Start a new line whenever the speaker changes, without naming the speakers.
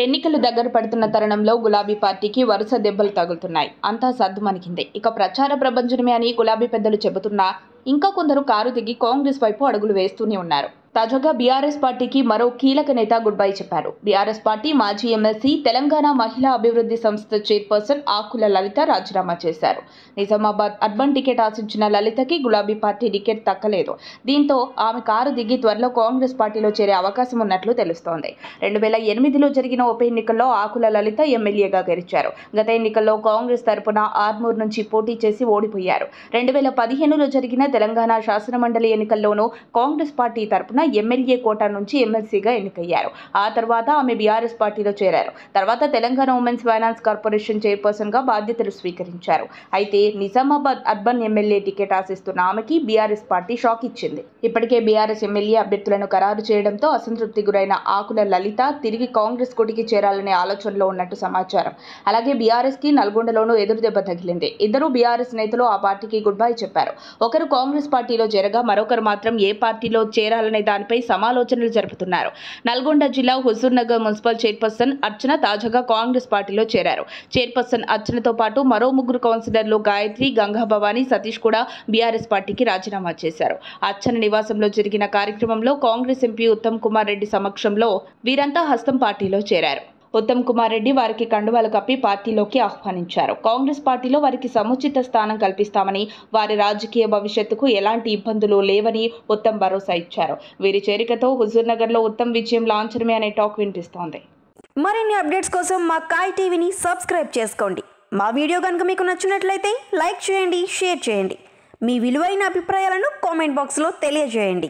ఎన్నికలు దగ్గర పడుతున్న తరుణంలో గులాబీ పార్టీకి వరుస దెబ్బలు తగులుతున్నాయి అంతా సర్దుమణికింది ఇక ప్రచార ప్రపంచనమే అని గులాబీ పెద్దలు చెబుతున్నా ఇంకా కొందరు కారు దిగి కాంగ్రెస్ వైపు అడుగులు వేస్తూనే ఉన్నారు తాజాగా బీఆర్ఎస్ పార్టీకి మరో కీలక నేత గుడ్ బై చెప్పారు బీఆర్ఎస్ పార్టీ మాజీ ఎమ్మెల్సీ తెలంగాణ మహిళా అభివృద్ధి సంస్థ చైర్పర్సన్ ఆకుల లలిత రాజీనామా చేశారు నిజామాబాద్ అర్బన్ టికెట్ ఆశించిన లలితకి గులాబీ పార్టీ టికెట్ దక్కలేదు దీంతో ఆమె కారు దిగి త్వరలో కాంగ్రెస్ పార్టీలో చేరే అవకాశం ఉన్నట్లు తెలుస్తోంది రెండు వేల ఎనిమిదిలో జరిగిన ఉప ఎన్నికల్లో ఆకుల లలిత ఎమ్మెల్యేగా గెలిచారు గత ఎన్నికల్లో కాంగ్రెస్ తరపున ఆర్మూర్ నుంచి పోటీ చేసి ఓడిపోయారు రెండు వేల పదిహేనులో జరిగిన తెలంగాణ శాసనమండలి ఎన్నికల్లోనూ కాంగ్రెస్ పార్టీ తరపున ఎమ్మెల్యే కోటా నుంచి ఎమ్మెల్సీగా ఎన్నికయ్యారు ఆ తర్వాత ఆమె బీఆర్ఎస్ పార్టీలో చేరారు తర్వాత Telangana women's finance corporation chairperson గా బాధ్యతలు స్వీకరించారు అయితే నిజామాబాద్ అర్బన్ ఎమ్మెల్యే టికెట్ ఆశిస్తున్న ఆమెకి బీఆర్ఎస్ పార్టీ షాక్ ఇచ్చింది ఇప్పటికే బీఆర్ఎస్ ఎమ్మెల్యే అభ్యర్థులను ఖరారు చేయడంతో అసంతృప్తి గురైన ఆకుల లలిత తిరిగి కాంగ్రెస్ కొటికి చేరాలనే ఆలోచనలో ఉన్నట్టు సమాచారం అలాగే బీఆర్ఎస్ కి నల్గొండలోనూ ఎదురు దెబ్బ తగిలింది ఇద్దరు బీఆర్ఎస్ నేతలు ఆ పార్టీకి గుడ్ బై చెప్పారు ఒకరు కాంగ్రెస్ పార్టీలో చేరగా మరొకరు మాత్రం ఏ పార్టీలో చేరాలనే దానిపై సమాలోచనలు జరుపుతున్నారు నల్గొండ జిల్లా Huzurnagar municipal chairperson Archana తాజాగా కాంగ్రెస్ పార్టీలో చేరారు చైర్పర్సన్ అర్చనతో పాటు మరో ముగ్గురు కౌన్సిలర్లు గాయత్రి గంగా భవానీ సతీష్ కూడా బీఆర్ఎస్ పార్టీకి రాజీనామా చేశారు అర్చన నివాసంలో జరిగిన కార్యక్రమంలో కాంగ్రెస్ ఎంపీ ఉత్తమ్ కుమార్ రెడ్డి సమక్షంలో వీరంతా హస్తం పార్టీలో చేరారు ఉత్తమ్ కుమార్ రెడ్డి వారికి కండువాలు కప్పి పార్టీలోకి ఆహ్వానించారు కాంగ్రెస్ పార్టీలో వారికి సముచిత స్థానం కల్పిస్తామని వారి రాజకీయ భవిష్యత్తుకు ఎలాంటి ఇబ్బందులు లేవని ఉత్తమ్ భరోసా ఇచ్చారు వీరి చేరికతో హుజూర్నగర్లో ఉత్తమ్ విజయం లాంఛనమే అనే టాక్ వినిపిస్తోంది
మరిన్ని అప్డేట్స్ కోసం మా కాయ్ టీవీని సబ్స్క్రైబ్ చేసుకోండి మా వీడియో కనుక మీకు నచ్చినట్లయితే లైక్ చేయండి షేర్ చేయండి మీ విలువైన అభిప్రాయాలను కామెంట్ బాక్స్లో తెలియజేయండి